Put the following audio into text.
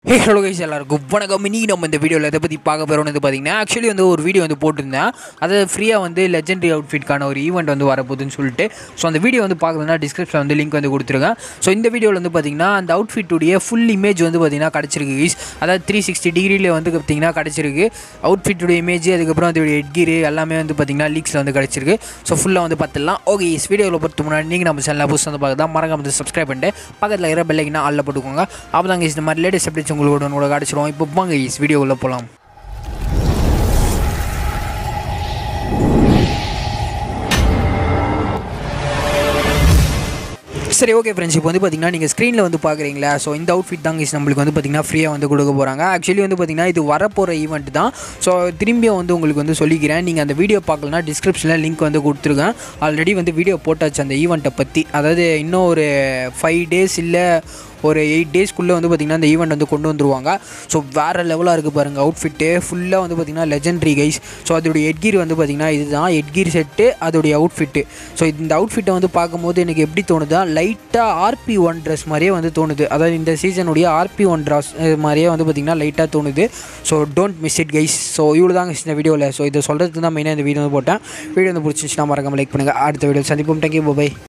hey hello guys எல்லாருக்கும் வணக்கம் இன்னைக்கு நம்ம இந்த வீடியோவில் எதை பற்றி பார்க்க போகிறோம்னு வந்து பார்த்தீங்கன்னா ஆக்சுவலி வந்து ஒரு வீடியோ வந்து போட்டிருந்தேன் அதை ஃப்ரீயாக வந்து லெஜெண்டரி அவுட்ஃபிட்கான ஒரு ஈவெண்ட் வந்து வரப்போகுதுன்னு சொல்லிட்டு ஸோ அந்த வீடியோ வந்து பார்க்கணுன்னா டிஸ்கிரிப்ஷனில் வந்து லிங்க் வந்து கொடுத்துருக்கேன் ஸோ இந்த வீடியோவில் வந்து பார்த்தீங்கன்னா அந்த அவுட்ஃபிட்டுடைய ஃபுல் இமேஜ் வந்து பார்த்தீங்கன்னா கிடச்சிருக்கு கைஸ் அதாவது த்ரீ சிக்ஸ்டி டிகிரியில் வந்து பார்த்தீங்கன்னா கிடச்சிருக்கு அவுட்ஃபிட்டுடைய இமேஜ் அதுக்கப்புறம் அதோடைய ஹெட்கீரு எல்லாமே வந்து பார்த்தீங்கன்னா லீக்ஸில் வந்து கிடச்சிருக்கு ஸோ ஃபுல்லாக வந்து பார்த்துடலாம் ஓகே இஸ் வீடியோவில் பொறுத்த முன்னாடி நீங்கள் நம்ம சேனலில் புதுசு வந்து பார்க்க தான் மறக்காம வந்து சப்ஸ்கிரைப் பண்ணிட்டு பக்கத்தில் இருக்கிற பெல்லைக்குனா ஆளில் போட்டுக்கோங்க அப்போ தாங்க இந்த மாதிரி லேட்டஸ்ட் அப்டேட்ஸ் உங்களுக்கு கூட கிடச்சிரும் இப்போ வாங்க இஸ் வீடியோக்குள்ளே போகலாம் சரி ஓகே ஃப்ரெண்ட்ஸ் இப்போ வந்து பார்த்தீங்கன்னா நீங்கள் ஸ்க்ரீனில் வந்து பார்க்குறீங்களா ஸோ இந்த அவுட்ஃபிட் தாங்க இஸ் நம்மளுக்கு வந்து பார்த்தீங்கன்னா ஃப்ரீயாக வந்து கொடுக்க போகிறாங்க ஆக்சுவலி வந்து பார்த்தீங்கன்னா இது வரப்போகிற ஈவெண்ட் தான் ஸோ திரும்பியும் வந்து உங்களுக்கு வந்து சொல்லிக்கிறேன் நீங்கள் அந்த வீடியோ பார்க்கலனா டிஸ்கிரிப்ஷனில் லிங்க் வந்து கொடுத்துருக்கேன் ஆல்ரெடி வந்து வீடியோ போட்டாச்சு அந்த ஈவெண்ட்டை பற்றி அதாவது இன்னும் ஒரு ஃபைவ் டேஸ் இல்லை ஒரு எயிட் டேஸ்க்குள்ளே வந்து பார்த்திங்கன்னா இந்த ஈவெண்ட் வந்து கொண்டு வந்துருவாங்க ஸோ வேறு லெவலாக இருக்குது பாருங்கள் அவுட்ஃபிட்டு ஃபுல்லாக வந்து பார்த்திங்கன்னா லெஜெண்டரி கைஸ் ஸோ அதோடைய ஹெட்கீர் வந்து பார்த்திங்கன்னா இதுதான் ஹெட்கீர் செட்டு அதோடைய அவுட்ஃபிட்டு ஸோ இந்த அவுட்ஃபிட்டை வந்து பார்க்கும்போது எனக்கு எப்படி தோணுதா லைட்டாக ஆர்பி ஒன் ட்ரெஸ் மாதிரியே வந்து தோணுது அதாவது இந்த சீசனுடைய ஆர்பி ஒன் ட்ரெஸ் மாதிரியே வந்து பார்த்திங்கன்னா லைட்டாக தோணுது so don't miss it guys so இவ்வளோ தாங்க இந்த வீடியோவில் ஸோ இதை சொல்கிறதுக்கு தான் மெயினாக இந்த வீடியோ வந்து போட்டேன் வீடியோ வந்து பிடிச்சிச்சுன்னா மறக்காம லைக் பண்ணுங்கள் அடுத்த வீடியோ சந்திப்போம் தேங்க்யூ பை